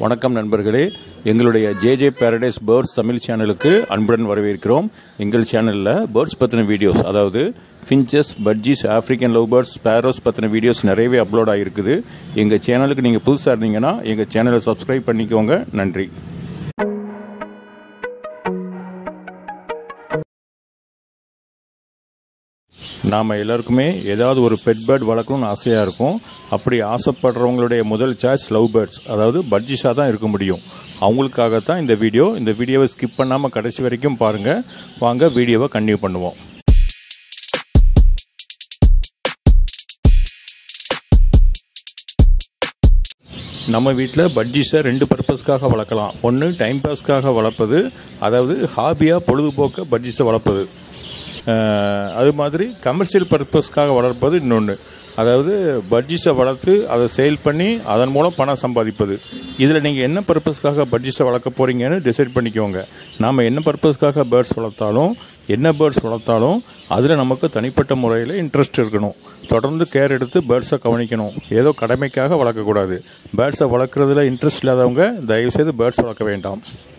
வணக்கம் நண்பர்களே எங்களுடைய ஜேஜே பேரடைஸ் பேர்ட்ஸ் தமிழ் சேனலுக்கு அன்புடன் வரவேற்கிறோம் எங்கள் சேனலில் பேர்ட்ஸ் பற்றின வீடியோஸ் அதாவது finches budgies African love birds sparrows பற்றின வீடியோஸ் நிறையவே அப்லோட் ஆகிருக்குது எங்கள் சேனலுக்கு நீங்கள் புதுசாக இருந்தீங்கன்னா எங்கள் சேனலை சப்ஸ்கிரைப் பண்ணிக்கோங்க நன்றி நாம் எல்லாருக்குமே ஏதாவது ஒரு பெட் பேர்ட் வளர்க்கணும்னு ஆசையாக இருக்கும் அப்படி ஆசைப்படுறவங்களுடைய முதல் சாய்ஸ் லவ் பேர்ட்ஸ் அதாவது பட்ஜிஸாக தான் இருக்க முடியும் அவங்களுக்காகத்தான் இந்த வீடியோ இந்த வீடியோவை ஸ்கிப் பண்ணாமல் கடைசி வரைக்கும் பாருங்கள் வாங்க வீடியோவை கன்டினியூ பண்ணுவோம் நம்ம வீட்டில் பட்ஜிஸை ரெண்டு பர்பஸ்க்காக வளர்க்கலாம் ஒன்று டைம் பாஸ்க்காக வளர்ப்பது அதாவது ஹாபியாக பொழுதுபோக்க பட்ஜிஸை வளர்ப்பது அஹ், அது மாதிரி கமர்ஷியல் பர்பஸ்க்காக வளர்ப்பது இன்னொன்று அதாவது பட்ஜிஸை வளர்த்து அதை சேல் பண்ணி அதன் மூலம் பணம் சம்பாதிப்பது இதில் நீங்கள் என்ன பர்பஸ்க்காக பட்ஜிஸை வளர்க்க போகிறீங்கன்னு டிசைட் பண்ணிக்கோங்க நாம் என்ன பர்பஸ்க்காக பேர்ட்ஸ் வளர்த்தாலும் என்ன பேர்ட்ஸ் வளர்த்தாலும் அதில் நமக்கு தனிப்பட்ட முறையில் இன்ட்ரெஸ்ட் இருக்கணும் தொடர்ந்து கேர் எடுத்து பேர்ட்ஸை கவனிக்கணும் ஏதோ கடமைக்காக வளர்க்கக்கூடாது பேர்ட்ஸை வளர்க்குறதுல இன்ட்ரெஸ்ட் இல்லாதவங்க தயவுசெய்து பேர்ட்ஸ் வளர்க்க வேண்டாம்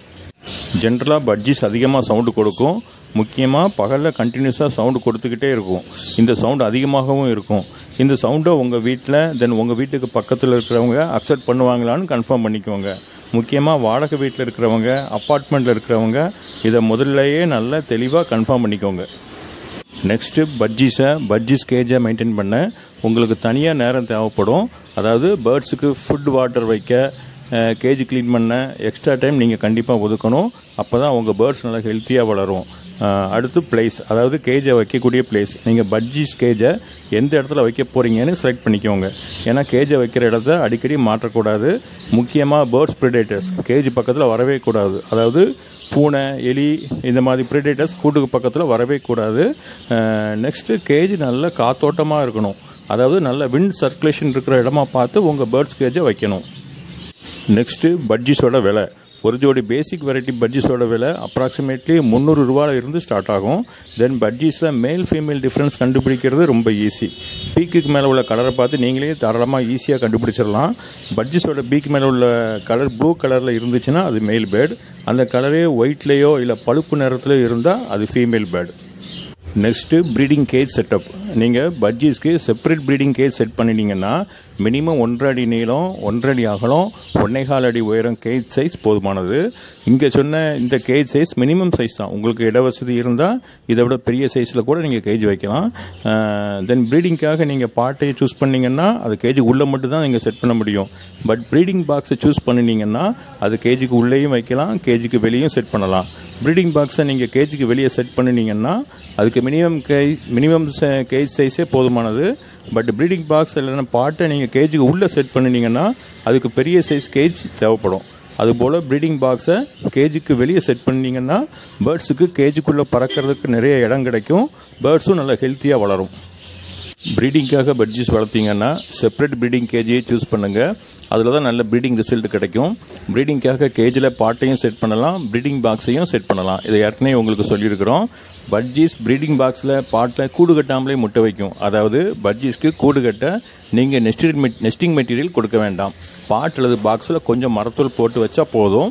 ஜென்ரலாக பட்ஜிஸ் அதிகமாக சவுண்டு கொடுக்கும் முக்கியமாக பகலில் கண்டினியூஸாக சவுண்டு கொடுத்துக்கிட்டே இருக்கும் இந்த சவுண்டு அதிகமாகவும் இருக்கும் இந்த சவுண்டை உங்கள் வீட்டில் தென் உங்கள் வீட்டுக்கு பக்கத்தில் இருக்கிறவங்க அக்செப்ட் பண்ணுவாங்களான்னு கன்ஃபார்ம் பண்ணிக்கோங்க முக்கியமாக வாடகை வீட்டில் இருக்கிறவங்க அப்பார்ட்மெண்ட்டில் இருக்கிறவங்க இதை முதல்லயே நல்லா தெளிவாக கன்ஃபார்ம் பண்ணிக்கோங்க நெக்ஸ்ட்டு பட்ஜிஸை பட்ஜிஸ் கேஜை மெயின்டைன் பண்ண உங்களுக்கு தனியாக நேரம் தேவைப்படும் அதாவது பேர்ட்ஸுக்கு ஃபுட் வாட்டர் வைக்க கேஜ் க்ளீன் பண்ண எக்ஸ்ட்ரா டைம் நீங்கள் கண்டிப்பாக ஒதுக்கணும் அப்போ தான் உங்கள் பேர்ட்ஸ் நல்லா ஹெல்த்தியாக வளரும் அஹ், அடுத்து பிளேஸ் அதாவது கேஜை வைக்கக்கூடிய பிளேஸ் நீங்கள் பட்ஜிஸ் கேஜை எந்த இடத்துல வைக்க போகிறீங்கன்னு செலக்ட் பண்ணிக்கோங்க ஏன்னா கேஜை வைக்கிற இடத்த அடிக்கடி மாற்றக்கூடாது முக்கியமாக பேர்ட்ஸ் ப்ரிடேட்டர்ஸ் கேஜ் பக்கத்தில் வரவே கூடாது அதாவது பூனை எலி இந்த மாதிரி ப்ரிடேட்டர்ஸ் கூட்டுக்கு பக்கத்தில் வரவே கூடாது நெக்ஸ்ட்டு கேஜ் நல்ல காத்தோட்டமாக இருக்கணும் அதாவது நல்ல விண்ட் சர்க்குலேஷன் இருக்கிற இடமா பார்த்து உங்கள் பேர்ட்ஸ் கேஜை வைக்கணும் நெக்ஸ்ட்டு பட்ஜிஸோட விலை ஒரு ஜோடி பேசிக் வெரைட்டி பட்ஜிஸோட விலை அப்ராக்சிமேட்லி முந்நூறு ரூபாயில இருந்து ஸ்டார்ட் ஆகும் தென் பட்ஜிஸில் மேல் ஃபீமேல் டிஃப்ரென்ஸ் கண்டுபிடிக்கிறது ரொம்ப ஈஸி பீக்குக்கு மேலே உள்ள கலரை பார்த்து நீங்களே தாராளமாக ஈஸியாக கண்டுபிடிச்சிடலாம் பட்ஜிஸோட பீக் மேலே உள்ள கலர் ப்ளூ கலரில் இருந்துச்சுன்னா அது மேல் பேர்டு அந்த கலரே ஒயிட்லேயோ இல்லை பழுப்பு நிறத்துலையோ இருந்தால் அது female bird next breeding cage setup நீங்கள் பட்ஜிஸ்க்கு செப்பரேட் ப்ரீடிங் கேஜ் செட் பண்ணிட்டீங்கன்னா மினிமம் ஒன்றரை அடி நீளம் ஒன்றரை அடி அகலம் ஒன்னேகால் அடி உயரம் கேஜ் சைஸ் போதுமானது இங்கே சொன்ன இந்த கேஜ் சைஸ் மினிமம் சைஸ் தான் உங்களுக்கு இட வசதி இருந்தால் இதை விட பெரிய சைஸில் கூட நீங்கள் கேஜ் வைக்கலாம் தென் ப்ரீடிங்காக நீங்கள் பாட்டையை சூஸ் பண்ணீங்கன்னா அது கேஜ் உள்ளே மட்டும் தான் நீங்கள் செட் பண்ண முடியும் பட் ப்ரீடிங் பாக்ஸை சூஸ் பண்ணினீங்கன்னா அது கேஜுக்கு உள்ளேயும் வைக்கலாம் கேஜுக்கு வெளியும் செட் பண்ணலாம் ப்ரீடிங் பாக்ஸை நீங்கள் கேஜுக்கு வெளியே செட் பண்ணினீங்கன்னா அதுக்கு மினிமம் கே மினிமம் கேஜ் சைஸே போதுமானது பட் ப்ரீடிங் பாக்ஸ் இல்லைன்னா பாட்டை நீங்கள் கேஜுக்கு உள்ளே செட் பண்ணினீங்கன்னா அதுக்கு பெரிய சைஸ் கேஜ் தேவைப்படும் அதுபோல் ப்ரீடிங் பாக்ஸை கேஜுக்கு வெளியே செட் பண்ணிங்கன்னா பேர்ட்ஸுக்கு கேஜுக்குள்ளே பறக்கிறதுக்கு நிறைய இடம் கிடைக்கும் பேர்ட்ஸும் நல்லா ஹெல்த்தியாக வளரும் ப்ரீடிங்காக பட்ஜிஸ் வளர்த்தீங்கன்னா செப்பரேட் ப்ரீடிங் கேஜியை சூஸ் பண்ணுங்கள் அதில் தான் நல்ல ப்ரீடிங் ரிசல்ட் கிடைக்கும் ப்ரீடிங்காக கேஜில் பாட்டையும் செட் பண்ணலாம் ப்ரீடிங் பாக்ஸையும் செட் பண்ணலாம் இதை ஏற்கனவே உங்களுக்கு சொல்லியிருக்கிறோம் பட்ஜிஸ் ப்ரீடிங் பாக்ஸில் பாட்டில் கூடு கட்டாமலே முட்டை வைக்கும் அதாவது பட்ஜிஸ்க்கு கூடு கட்ட நீங்கள் நெஸ்டிங் நெஸ்டிங் மெட்டீரியல் கொடுக்க வேண்டாம் பாட் அல்லது பாக்ஸில் கொஞ்சம் மரத்தூள் போட்டு வச்சா போதும்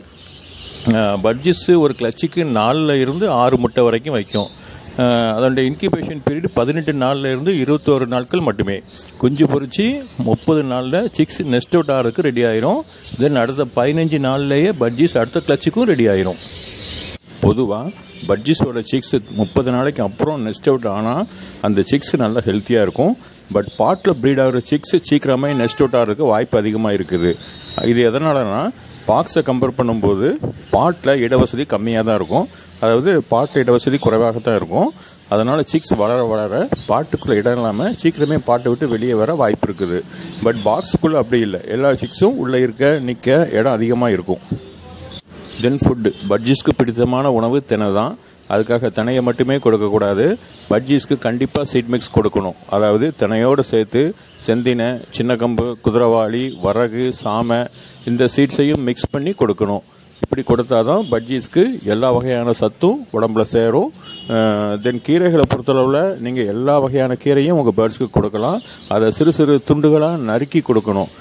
பட்ஜிஸ் ஒரு கிளச்சுக்கு நாலில் இருந்து ஆறு முட்டை வரைக்கும் வைக்கும் அஹ் அதனுடைய இன்குபேஷன் பீரியட் பதினெட்டு நாள்ல இருந்து இருபத்தோரு நாட்கள் மட்டுமே குஞ்சு பொறிச்சு முப்பது நாளில் சிக்ஸ் நெஸ்ட் அவுட் ஆகிறதுக்கு ரெடி ஆயிரும் தென் அடுத்த பதினஞ்சு நாள்லேயே பட்ஜிஸ் அடுத்த கிளச்சுக்கும் ரெடி ஆயிரும் பொதுவாக பட்ஜிஸோட சிக்ஸ் முப்பது நாளைக்கு அப்புறம் நெஸ்ட் அவுட் ஆனால் அந்த சிக்ஸ் நல்லா ஹெல்த்தியாக இருக்கும் பட் பாட்டில் ப்ரீட் ஆகிற சிக்ஸ் சீக்கிரமே நெஸ்ட் அவுட் ஆகிறதுக்கு வாய்ப்பு அதிகமாக இருக்குது இது எதனாலனா பாக்ஸை கம்பேர் பண்ணும்போது பாட்டில் இடவசதி கம்மியாக தான் இருக்கும் அதாவது பாட்டு இடவசதி குறைவாக தான் இருக்கும் அதனால் சிக்ஸ் வளர வளர பாட்டுக்குள்ளே இடம் இல்லாமல் சீக்கிரமே பாட்டை விட்டு வெளியே வர வாய்ப்பு இருக்குது பட் பாக்ஸுக்குள்ளே அப்படி இல்லை எல்லா சிக்ஸும் உள்ளே இருக்க நிற்க இடம் அதிகமாக இருக்கும் தென் ஃபுட்டு பட்ஜிஸ்க்கு பிடித்தமான உணவு தினை தான் அதுக்காக தினையை மட்டுமே கொடுக்கக்கூடாது பட்ஜிஸ்க்கு கண்டிப்பாக சீட் மிக்ஸ் கொடுக்கணும் அதாவது தினையோடு சேர்த்து செந்தினை சின்ன கம்பு குதிரவாளி வரகு சாமை இந்த சீட்ஸையும் மிக்ஸ் பண்ணி கொடுக்கணும் இப்படி கொடுத்தாதான் பட்ஜிஸ்க்கு எல்லா வகையான சத்தும் உடம்புல சேரும் தென் கீரைகளை பொறுத்தளவில் நீங்கள் எல்லா வகையான கீரையும் உங்கள் பேர்ட்ஸ்க்கு கொடுக்கலாம் அதை சிறு சிறு துண்டுகளாக நறுக்கி கொடுக்கணும்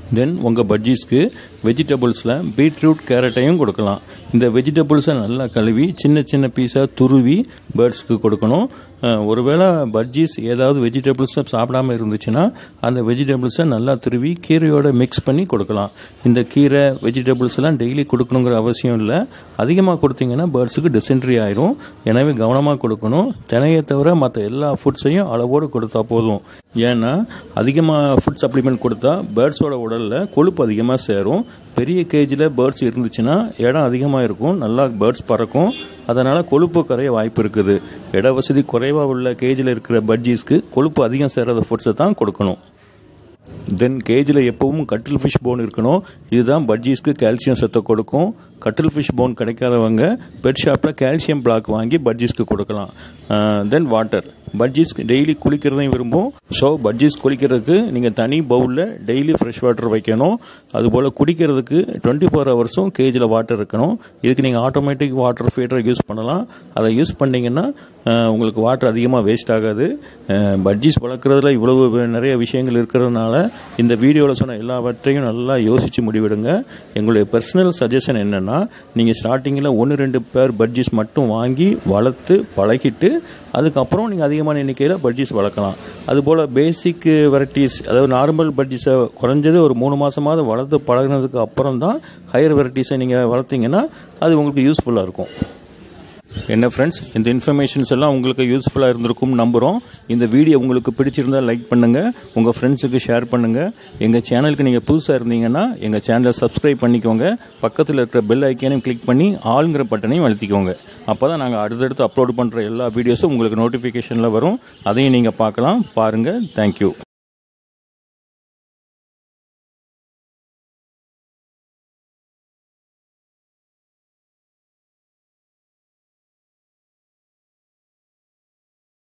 தென் உங்கள் பஜ்ஜீஸ்க்கு வெஜிடபிள்ஸில் பீட்ரூட் கேரட்டையும் கொடுக்கலாம் இந்த வெஜிடபிள்ஸை நல்லா கழுவி சின்ன சின்ன பீஸாக துருவி பேர்ட்ஸ்க்கு கொடுக்கணும் அஹ், ஒருவேளை பஜ்ஜீஸ் ஏதாவது வெஜிடபிள்ஸை சாப்பிடாம இருந்துச்சுன்னா அந்த வெஜிடபிள்ஸை நல்லா துருவி கீரையோட மிக்ஸ் பண்ணி கொடுக்கலாம் இந்த கீரை வெஜிடபிள்ஸ் எல்லாம் டெய்லி கொடுக்கணுங்கிற அவசியம் இல்லை அதிகமாக கொடுத்தீங்கன்னா பேர்ட்ஸுக்கு டிசென்ட்ரி ஆயிரும் எனவே கவனமாக கொடுக்கணும் தினையை தவிர மற்ற எல்லா ஃபுட்ஸையும் அளவோடு கொடுத்தா போதும் ஏன்னா அதிகமாக ஃபுட் சப்ளிமெண்ட் கொடுத்தா பேர்ட்ஸோட உடலில் கொழுப்பு அதிகமாக சேரும் பெரிய கேஜில் பேர்ட்ஸ் இருந்துச்சுன்னா இடம் அதிகமாக இருக்கும் நல்லா பேர்ட்ஸ் பறக்கும் அதனால் கொழுப்பு கரைய வாய்ப்பு இருக்குது இட வசதி குறைவாக உள்ள கேஜில் இருக்கிற பட்ஜீஸ்க்கு கொழுப்பு அதிகம் சேராத ஃபுட்ஸை தான் கொடுக்கணும் தென் கேஜில் எப்பவும் கட்டில் ஃபிஷ் போன் இருக்கணும் இதுதான் பட்ஜீஸ்க்கு கால்சியம் சத்தை கொடுக்கும் கட்டில் ஃபிஷ் போன் கிடைக்காதவங்க பெட் ஷாப்பில் கால்சியம் பிளாக் வாங்கி பட்ஜீஸ்க்கு கொடுக்கலாம் தென் வாட்டர் பட்ஜீஸ் டெய்லி குளிக்கிறதையும் விரும்பும் ஸோ பட்ஜீஸ் குளிக்கிறதுக்கு நீங்கள் தனி பவுலில் டெய்லி ஃப்ரெஷ் வாட்டர் வைக்கணும் அதுபோல் குடிக்கிறதுக்கு டுவெண்ட்டி ஃபோர் ஹவர்ஸும் கேஜில் வாட்டர் இருக்கணும் இதுக்கு நீங்கள் ஆட்டோமேட்டிக் வாட்டர் ஃபீட்டரை யூஸ் பண்ணலாம் அதை யூஸ் பண்ணிங்கன்னா அஹ், உங்களுக்கு வாட்டர் அதிகமாக வேஸ்ட் ஆகாது பட்ஜீஸ் வளர்க்குறதுல இவ்வளவு நிறைய விஷயங்கள் இருக்கிறதுனால இந்த வீடியோவில் சொன்ன எல்லாவற்றையும் நல்லா யோசித்து முடிவெடுங்க எங்களுடைய பர்சனல் சஜஷன் என்னென்னா நீங்கள் ஸ்டார்டிங்கில் ஒன்று ரெண்டு பேர் பட்ஜீஸ் மட்டும் வாங்கி வளர்த்து பழகிட்டு அதுக்கப்புறம் நீங்கள் அதிகமான எண்ணிக்கையில் பட்ஜீஸ் வளர்க்கலாம் அதுபோல் பேசிக் வெரைட்டிஸ் அதாவது நார்மல் பட்ஜீஸை குறைஞ்சது ஒரு மூணு மாதமாவது வளர்த்து பழகுனதுக்கு அப்புறம் தான் ஹையர் வெரைட்டிஸை நீங்கள் வளர்த்தீங்கன்னா அது உங்களுக்கு யூஸ்ஃபுல்லாக இருக்கும் என்ன ஃப்ரெண்ட்ஸ் இந்த இன்ஃபர்மேஷன்ஸ் எல்லாம் உங்களுக்கு யூஸ்ஃபுல்லாக இருந்திருக்கும் நம்புகிறோம் இந்த வீடியோ உங்களுக்கு பிடிச்சிருந்தா லைக் பண்ணுங்கள் உங்கள் ஃப்ரெண்ட்ஸுக்கு ஷேர் பண்ணுங்கள் எங்கள் சேனலுக்கு நீங்கள் புதுசாக இருந்தீங்கன்னா எங்கள் சேனலை சப்ஸ்கிரைப் பண்ணிக்கோங்க பக்கத்தில் இருக்கிற பெல் ஐக்கானையும் கிளிக் பண்ணி ஆளுங்கிற பட்டனையும் அழுத்திக்கோங்க அப்போ தான் நாங்கள் அடுத்தடுத்து அப்லோட் பண்ணுற எல்லா வீடியோஸும் உங்களுக்கு நோட்டிஃபிகேஷனில் வரும் அதையும் நீங்கள் பார்க்கலாம் பாருங்கள் தேங்க்யூ